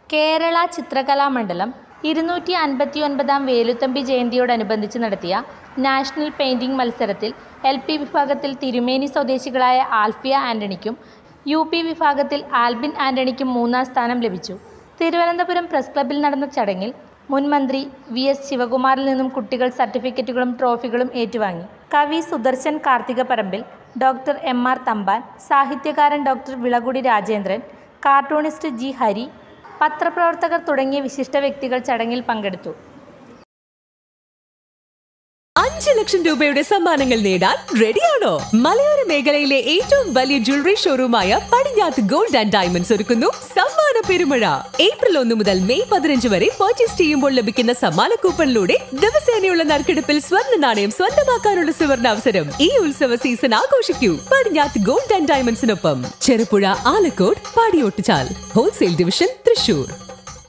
കേരള ചിത്രകലാമണ്ഡലം ഇരുന്നൂറ്റി അൻപത്തി ഒൻപതാം വേലുത്തമ്പി ജയന്തിയോടനുബന്ധിച്ച് നടത്തിയ നാഷണൽ പെയിൻറിംഗ് മത്സരത്തിൽ എൽ പി വിഭാഗത്തിൽ തിരുമേനി സ്വദേശികളായ ആൽഫിയ ആൻ്റണിക്കും യു പി വിഭാഗത്തിൽ ആൽബിൻ ആൻ്റണിക്കും മൂന്നാം സ്ഥാനം ലഭിച്ചു തിരുവനന്തപുരം പ്രസ് ക്ലബ്ബിൽ നടന്ന ചടങ്ങിൽ മുൻ മന്ത്രി വി എസ് ശിവകുമാറിൽ നിന്നും കുട്ടികൾ സർട്ടിഫിക്കറ്റുകളും ട്രോഫികളും ഏറ്റുവാങ്ങി കവി Sudarshan Karthika Parambil doctor M R Thampan സാഹിത്യകാരൻ doctor Vilakudi Rajendran cartoonist G Hari പത്രപ്രവർത്തകർ തുടങ്ങിയ വിശിഷ്ട വ്യക്തികൾ ചടങ്ങിൽ പങ്കെടുത്തു അഞ്ച് ലക്ഷം രൂപയുടെ സമ്മാനങ്ങൾ നേടാൻ റെഡിയാണോ മലയോര മേഖലയിലെ ഏറ്റവും വലിയ ജ്വല്ലറി ഷോറൂമായ പടിഞ്ഞാത്ത് ഗോൾഡ് ആൻഡ് ഡയമണ്ട്സ് ഒരുക്കുന്നു സമ്മാന പെരുമഴ ഏപ്രിൽ ഒന്ന് മുതൽ മെയ് പതിനഞ്ച് വരെ പർച്ചേസ് ചെയ്യുമ്പോൾ ലഭിക്കുന്ന സമ്മാന കൂപ്പണിലൂടെ ദിവസേനയുള്ള നറുക്കെടുപ്പിൽ സ്വർണ്ണ നാണയം സ്വന്തമാക്കാനുള്ള സുവർണ അവസരം ഈ ഉത്സവ സീസൺ ആഘോഷിക്കൂ പടിഞ്ഞാത്ത് ഗോൾഡ് ആൻഡ് ഡയമണ്ട്സിനൊപ്പം ചെറുപുഴ ആലക്കോട് പാടിയോട്ടുചാൽ ഹോൾസെയിൽ ഡിവിഷൻ തൃശൂർ